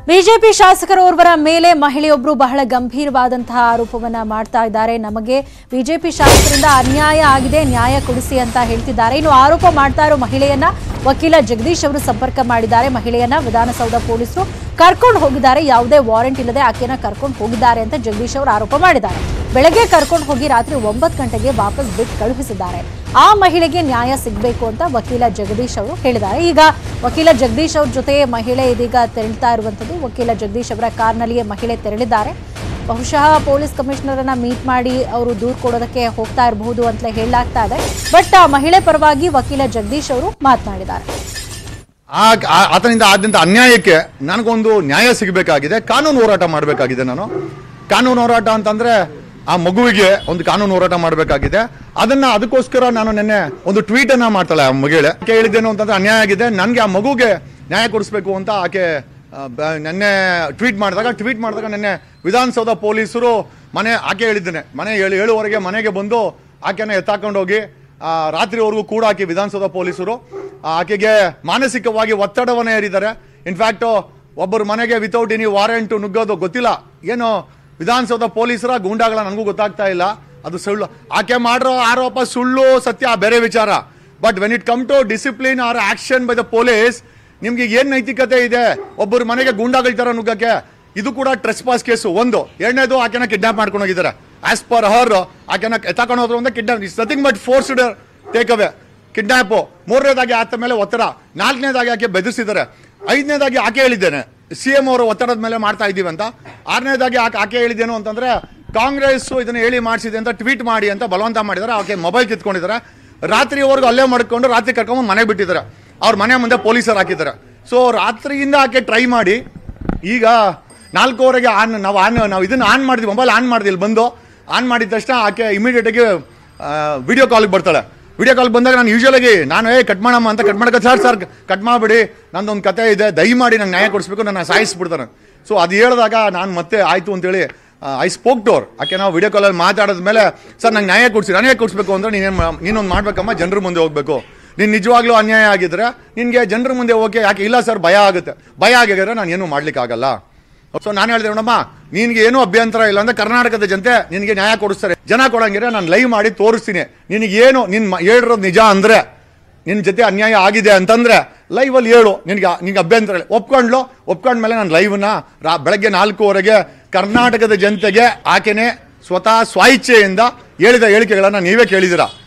BJP ಶಾಸಕರೋರ್ವರ ಮೇಲೆ ಮಹಿಳೆಯೊಬ್ಬರು ಬಹಳ ಗಂಭೀರವಾದಂತಹ ಆರೋಪವನ್ನ ಮಾಡ್ತಾ ಇದ್ದಾರೆ ನಮಗೆ ಬಿಜೆಪಿ ಶಾಸಕರಿಂದ ಅನ್ಯಾಯ ಆಗಿದೆ ನ್ಯಾಯ ಕೊಡಿಸಿ ಅಂತ ಹೇಳ್ತಿದ್ದಾರೆ ಇನ್ನು ಆರೋಪ ಮಾಡ್ತಾ ಇರೋ ಮಹಿಳೆಯನ್ನ ವಕೀಲ ಜಗದೀಶ್ ಅವರು ಸಂಪರ್ಕ ಮಾಡಿದ್ದಾರೆ ಮಹಿಳೆಯನ್ನ ವಿಧಾನಸೌಧ ಪೊಲೀಸರು ಕರ್ಕೊಂಡು ಹೋಗಿದ್ದಾರೆ ಯಾವುದೇ ವಾರೆಂಟ್ ಇಲ್ಲದೆ ಆಕೆಯನ್ನ ಕರ್ಕೊಂಡು ಹೋಗಿದ್ದಾರೆ ಅಂತ ಜಗದೀಶ್ ಅವರು ಆರೋಪ ಮಾಡಿದ್ದಾರೆ ಬೆಳಗ್ಗೆ ಕರ್ಕೊಂಡು ಹೋಗಿ ರಾತ್ರಿ ಒಂಬತ್ತು ಗಂಟೆಗೆ ವಾಪಸ್ ಬಿಟ್ಟು ಕಳುಹಿಸಿದ್ದಾರೆ ಆ ಮಹಿಳೆಗೆ ನ್ಯಾಯ ಸಿಗಬೇಕು ಅಂತ ವಕೀಲ ಜಗದೀಶ್ ಅವರು ಹೇಳಿದ್ದಾರೆ ಈಗ ವಕೀಲ ಜಗದೀಶ್ ಅವ್ರ ಜೊತೆ ಮಹಿಳೆ ಇದೀಗ ತೆರಳ್ತಾ ಇರುವಂಥದ್ದು ವಕೀಲ ಜಗದೀಶ್ ಅವರ ಕಾರ್ನಲ್ಲಿಯೇ ಮಹಿಳೆ ತೆರಳಿದ್ದಾರೆ ಬಹುಶಃ ಪೊಲೀಸ್ ಕಮಿಷನರನ್ನ ಮೀಟ್ ಮಾಡಿ ಅವರು ದೂರು ಕೊಡೋದಕ್ಕೆ ಹೋಗ್ತಾ ಇರಬಹುದು ಅಂತಲೇ ಹೇಳಲಾಗ್ತಾ ಇದೆ ಬಟ್ ಆ ಮಹಿಳೆ ಪರವಾಗಿ ವಕೀಲ ಜಗದೀಶ್ ಅವರು ಮಾತನಾಡಿದ್ದಾರೆ ಆ ಆ- ಆತನಿಂದ ಆದಂತ ಅನ್ಯಾಯಕ್ಕೆ ನನಗೊಂದು ನ್ಯಾಯ ಸಿಗಬೇಕಾಗಿದೆ ಕಾನೂನು ಹೋರಾಟ ಮಾಡಬೇಕಾಗಿದೆ ನಾನು ಕಾನೂನು ಹೋರಾಟ ಅಂತಂದ್ರೆ ಆ ಮಗುವಿಗೆ ಒಂದು ಕಾನೂನು ಹೋರಾಟ ಮಾಡಬೇಕಾಗಿದೆ ಅದನ್ನ ಅದಕ್ಕೋಸ್ಕರ ನಾನು ನಿನ್ನೆ ಒಂದು ಟ್ವೀಟ್ ಅನ್ನ ಮಾಡ್ತಾಳೆ ಆ ಮಗಿಳೆ ಆಕೆ ಹೇಳಿದ್ದೇನು ಅಂತಂದ್ರೆ ಅನ್ಯಾಯ ಆಗಿದೆ ನನಗೆ ಆ ಮಗುಗೆ ನ್ಯಾಯ ಕೊಡಿಸ್ಬೇಕು ಅಂತ ಆಕೆ ಆ, ಬ- ನೆನ್ನೆ ಟ್ವೀಟ್ ಮಾಡಿದಾಗ ಟ್ವೀಟ್ ಮಾಡಿದಾಗ ನೆನ್ನೆ ವಿಧಾನಸೌಧ ಪೊಲೀಸರು ಮನೆ ಆಕೆ ಹೇಳಿದ್ದೇನೆ ಮನೆ ಏಳು ಏಳುವರೆಗೆ ಮನೆಗೆ ಬಂದು ಆಕೆನ ಎತ್ತಾಕೊಂಡು ಹೋಗಿ ಆ, ರಾತ್ರಿವರೆಗೂ ಕೂಡ ಆಕೆ ವಿಧಾನಸೌಧ ಪೊಲೀಸರು ಆ, ಆಕೆಗೆ ಮಾನಸಿಕವಾಗಿ ಒತ್ತಡವನ್ನ ಏರಿದ್ದಾರೆ ಇನ್ಫ್ಯಾಕ್ಟ್ ಒಬ್ಬರು ಮನೆಗೆ ವಿತೌಟ್ ಎನಿ ವಾರೆಂಟ್ ನುಗ್ಗೋದು ಗೊತ್ತಿಲ್ಲ ಏನು ವಿಧಾನಸೌಧ ಪೊಲೀಸರ ಗೂಂಡಾಗಳ ನನಗೂ ಗೊತ್ತಾಗ್ತಾ ಇಲ್ಲ ಅದು ಸುಳ್ಳು ಆಕೆ ಮಾಡಿರೋ ಆರೋಪ ಸುಳ್ಳು ಸತ್ಯ ಬೇರೆ ವಿಚಾರ but when it come to discipline or action by the police ನಿಮ್ಗೆ ಏನ್ ನೈತಿಕತೆ ಇದೆ ಒಬ್ಬರು ಮನೆಗೆ ಗೂಂಡಾಗಳ ತರ ನುಗ್ಗಕ್ಕೆ ಇದು ಕೂಡ ಟ್ರೆಸ್ ಪಾಸ್ ಕೇಸು ಒಂದು ಎರಡನೇದು ಆಕೆನ ಕಿಡ್ನಾಪ್ ಮಾಡ್ಕೊಂಡು ಹೋಗಿದ್ದಾರೆ ಆಸ್ ಪರ್ ಹರ್ ಆಕೆನ ಎತ್ತಾಕೊಂಡು ಹೋದ್ರು ಅಂದ್ರೆ kidnap is nothing but forced take away kidnap ಮೂರನೇದಾಗಿ ಆತ ಮೇಲೆ ಒತ್ತಡ ನಾಲ್ಕನೇದಾಗಿ ಆಕೆ ಬೆದರಿಸಿದ್ದಾರೆ ಐದನೇದಾಗಿ ಆಕೆ ಹೇಳಿದ್ದೇನೆ ಸಿ ಎಂ ಅವರು ಒತ್ತಡದ ಮೇಲೆ ಮಾಡ್ತಾ ಇದ್ದೀವಿ ಅಂತ ಆರನೇದಾಗಿ ಆಕೆ ಆಕೆ ಹೇಳಿದ್ದೇನು ಅಂತಂದ್ರೆ ಕಾಂಗ್ರೆಸ್ ಇದನ್ನ ಹೇಳಿ ಮಾಡಿಸಿದೆ ಅಂತ ಟ್ವೀಟ್ ಮಾಡಿ ಅಂತ ಬಲವಂತ ಮಾಡಿದ್ದಾರೆ ಆಕೆ ಮೊಬೈಲ್ ಕಿತ್ಕೊಂಡಿದ್ದಾರೆ ರಾತ್ರಿವರೆಗೂ ಅಲ್ಲೇ ಮಾಡ್ಕೊಂಡು ರಾತ್ರಿ ಕರ್ಕೊಂಡು ಮನೆಗೆ ಬಿಟ್ಟಿದ್ದಾರೆ ಅವ್ರ ಮನೆ ಮುಂದೆ ಪೊಲೀಸರು ಹಾಕಿದ್ದಾರೆ ಸೊ ರಾತ್ರಿಯಿಂದ ಆಕೆ ಟ್ರೈ ಮಾಡಿ ಈಗ ನಾಲ್ಕೂವರೆಗೆ ಆನ್ ನಾವು ಆನ್ ನಾವು ಇದನ್ನ ಆನ್ ಮಾಡಿದ್ವಿ ಮೊಬೈಲ್ ಆನ್ ಮಾಡಿದ್ವಿ ಇಲ್ಲಿ ಬಂದು ಆನ್ ಮಾಡಿದ ತಕ್ಷಣ ಆಕೆ ಇಮಿಡಿಯೇಟ್ ಆಗಿ ವಿಡಿಯೋ ಕಾಲ್ಗೆ ಬರ್ತಾಳೆ ವಿಡಿಯೋ ಕಾಲ್ ಬಂದಾಗ ನಾನು ಯೂಶುವಲ್ ಆಗಿ ನಾನು ಏ ಕಟ್ ಮಾಡಮ್ಮ ಅಂತ ಕಟ್ ಮಾಡಕ್ಕೆ ಸರ್ ಸರ್ ಕಟ್ ಮಾಡಿಬಿಡಿ ನಂದೊಂದು ಕತೆ ಇದೆ ದಯಮಾಡಿ ನಂಗೆ ನ್ಯಾಯ ಕೊಡಿಸ್ಬೇಕು ನನ್ನ ಸಾಯಿಸ್ಬಿಡ್ತಾರೆ ಸೊ ಅದು ಹೇಳಿದಾಗ ನಾನು ಮತ್ತೆ ಆಯ್ತು ಅಂತೇಳಿ ಐ ಸ್ಪೋಕ್ ಟೋರ್ ಆಕೆ ನಾವು ವಿಡಿಯೋ ಕಾಲಲ್ಲಿ ಮಾತಾಡಿದ ಮೇಲೆ ಸರ್ ನಂಗೆ ನ್ಯಾಯ ಕೊಡಿಸಿ ನ್ಯಾಯ ಕೊಡಿಸ್ಬೇಕು ಅಂದ್ರೆ ನೀನೇನು ನೀನೊಂದು ಮಾಡ್ಬೇಕಮ್ಮ ಜನರ ಮುಂದೆ ಹೋಗ್ಬೇಕು ನೀನು ನಿಜವಾಗ್ಲೂ ಅನ್ಯಾಯ ಆಗಿದ್ರೆ ನಿನಗೆ ಜನರ ಮುಂದೆ ಹೋಗಿ ಯಾಕೆ ಇಲ್ಲ ಸರ್ ಭಯ ಆಗುತ್ತೆ ಭಯ ಆಗಿದ್ರೆ ನಾನು ಏನು ಮಾಡ್ಲಿಕ್ಕೆ ಆಗಲ್ಲ ಸೊ ನಾನು ಹೇಳಿದೆ ನೋಡಮ್ಮ ನಿನ್ಗೆ ಏನೂ ಅಭ್ಯಂತರ ಇಲ್ಲ ಅಂದ್ರೆ ಕರ್ನಾಟಕದ ಜನತೆ ನಿನಗೆ ನ್ಯಾಯ ಕೊಡಿಸ್ತಾರೆ ಜನ ಕೊಡಂಗಿದ್ರೆ ನಾನು ಲೈವ್ ಮಾಡಿ ತೋರಿಸ್ತೀನಿ ನಿನಗೆ ಏನು ನಿನ್ ಮ- ಹೇಳಿರೋದು ನಿಜ ಅಂದ್ರೆ ನಿನ್ನ ಜೊತೆ ಅನ್ಯಾಯ ಆಗಿದೆ ಅಂತಂದ್ರೆ ಲೈವ್ ಅಲ್ಲಿ ಹೇಳು ನಿನಗೆ ನಿನ್ಗೆ ಅಭ್ಯಂತರ ಇಲ್ಲ ಒಪ್ಕೊಂಡ್ಲು ಒಪ್ಕೊಂಡ್ಮೇಲೆ ನಾನು ಲೈವ್ನ ರಾ ಬೆಳಗ್ಗೆ ನಾಲ್ಕೂವರೆಗೆ ಕರ್ನಾಟಕದ ಜನತೆಗೆ ಆಕೆನೆ ಸ್ವತಃ ಸ್ವಾಯಿಚ್ಛೆಯಿಂದ ಹೇಳಿದ ಹೇಳಿಕೆಗಳನ್ನ ನೀವೇ ಕೇಳಿದಿರಾ